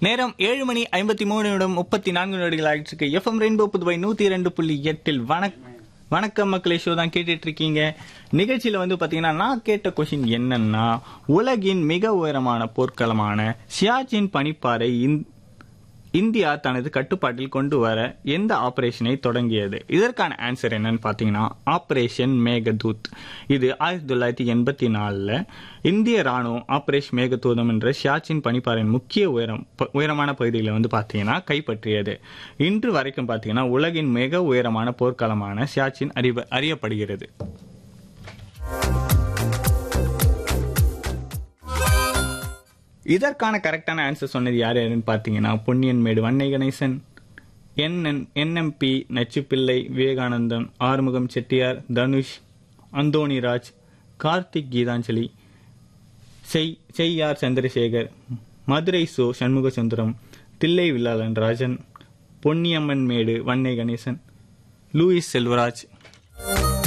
நேரம் ஏழு மணி ஐம்பத்தி மூணு நிமிடம் முப்பத்தி நான்கு நிமிடங்கள் ஆகிட்டு இருக்கு எஃப்எம் ரெயின்போ புதுவை நூத்தி இரண்டு புள்ளி எட்டில் வணக் வணக்கம் மக்களே ஷோ தான் கேட்டுட்டு இருக்கீங்க நிகழ்ச்சியில வந்து பாத்தீங்கன்னா நான் கேட்ட கொஷின் என்னன்னா உலகின் மிக உயரமான போர்க்களமான சியாச்சின் பனிப்பாறை இந்- இந்தியா தனது கட்டுப்பாட்டில் கொண்டு வர எந்த ஆபரேஷனை தொடங்கியது இதற்கான ஆன்சர் என்னன்னு பார்த்தீங்கன்னா ஆபரேஷன் மேகதூத் இது ஆயிரத்தி தொள்ளாயிரத்தி எண்பத்தி நாலில் இந்திய ராணுவம் ஆபரேஷன் மேகதூதம் என்ற ஷியாச்சின் பனிப்பாறையின் முக்கிய உயரம் ப- உயரமான பகுதியில் வந்து பார்த்தீங்கன்னா கைப்பற்றியது இன்று வரைக்கும் பார்த்தீங்கன்னா உலகின் மிக உயரமான போர்க்களமான ஷியாச்சின் அறிவ அறியப்படுகிறது இதற்கான கரெக்டான ஆன்சர் சொன்னது யார் யாருன்னு பார்த்தீங்கன்னா பொன்னியன்மேடு வன்னை கணேசன் என்என் என்எம்பி நச்சுப்பிள்ளை விவேகானந்தம் ஆறுமுகம் செட்டியார் தனுஷ் அந்தோணிராஜ் கார்த்திக் கீதாஞ்சலி செய் செய்யார் சந்திரசேகர் மதுரை சோ சண்முகசுந்தரம் தில்லை வில்லாளன் ராஜன் பொன்னியம்மன் மேடு வன்னை கணேசன் லூயிஸ் செல்வராஜ்